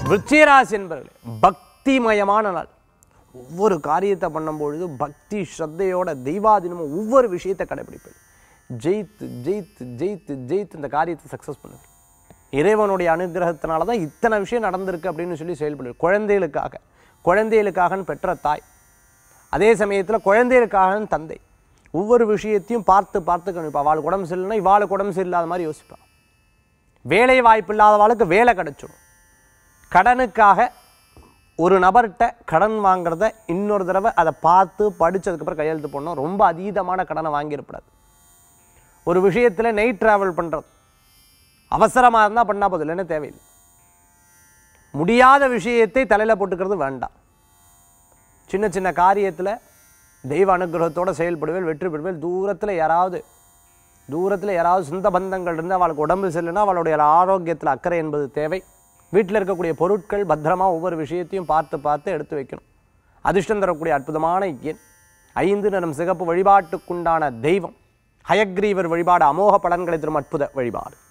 விருச்சிகராசி என்பவர்களே பக்திமயமான நாள் ஒவ்வொரு காரியத்தை பண்ணும்பொழுது பக்தி ஸ்ரத்தையோட தெய்வாதீனமும் ஒவ்வொரு விஷயத்தை கடைபிடிப்பது ஜெயித்து ஜெயித்து ஜெயித்து ஜெயித்து இந்த காரியத்தை சக்ஸஸ் பண்ணுது இறைவனுடைய அனுகிரகத்தினால தான் இத்தனை விஷயம் நடந்திருக்கு அப்படின்னு சொல்லி செயல்படுது குழந்தைகளுக்காக குழந்தைகளுக்காகன்னு பெற்ற தாய் அதே சமயத்தில் குழந்தைகளுக்காகன்னு தந்தை ஒவ்வொரு விஷயத்தையும் பார்த்து பார்த்து கணிப்பா அவளுக்கு உடம்பு சரியில்லைன்னா இவாளுக்கு உடம்பு சரியில்லாத மாதிரி யோசிப்பான் வேலை வாய்ப்பு இல்லாதவாளுக்கு வேலை கிடைச்சிடும் கடனுக்காக ஒரு நபர்கிட்ட கடன் வாங்குறத இன்னொரு தடவை அதை பார்த்து படிச்சதுக்கப்புறம் கையெழுத்து போடணும் ரொம்ப அதீதமான கடனை வாங்கிடக்கூடாது ஒரு விஷயத்தில் நைட் ட்ராவல் பண்ணுறது அவசரமாக இருந்தால் பண்ணால் போதும் இல்லைன்னா தேவையில்லை முடியாத விஷயத்தை தலையில் போட்டுக்கிறது வேண்டாம் சின்ன சின்ன காரியத்தில் தெய்வ அனுகிரகத்தோட செயல்படுவேல் வெற்றி பெறுவேல் தூரத்தில் யாராவது தூரத்தில் யாராவது சொந்த பந்தங்கள் இருந்து அவளுக்கு உடம்பு சரியில்லைன்னா அவளுடைய ஆரோக்கியத்தில் அக்கறை என்பது தேவை வீட்டில் இருக்கக்கூடிய பொருட்கள் பத்திரமா ஒவ்வொரு விஷயத்தையும் பார்த்து பார்த்து எடுத்து வைக்கணும் அதிர்ஷ்டம் தரக்கூடிய அற்புதமான எண் ஐந்து நிறம் சிகப்பு வழிபாட்டுக்குண்டான தெய்வம் ஹயக்ரீவர் வழிபாடு அமோக பலன்களை தரும் அற்புத வழிபாடு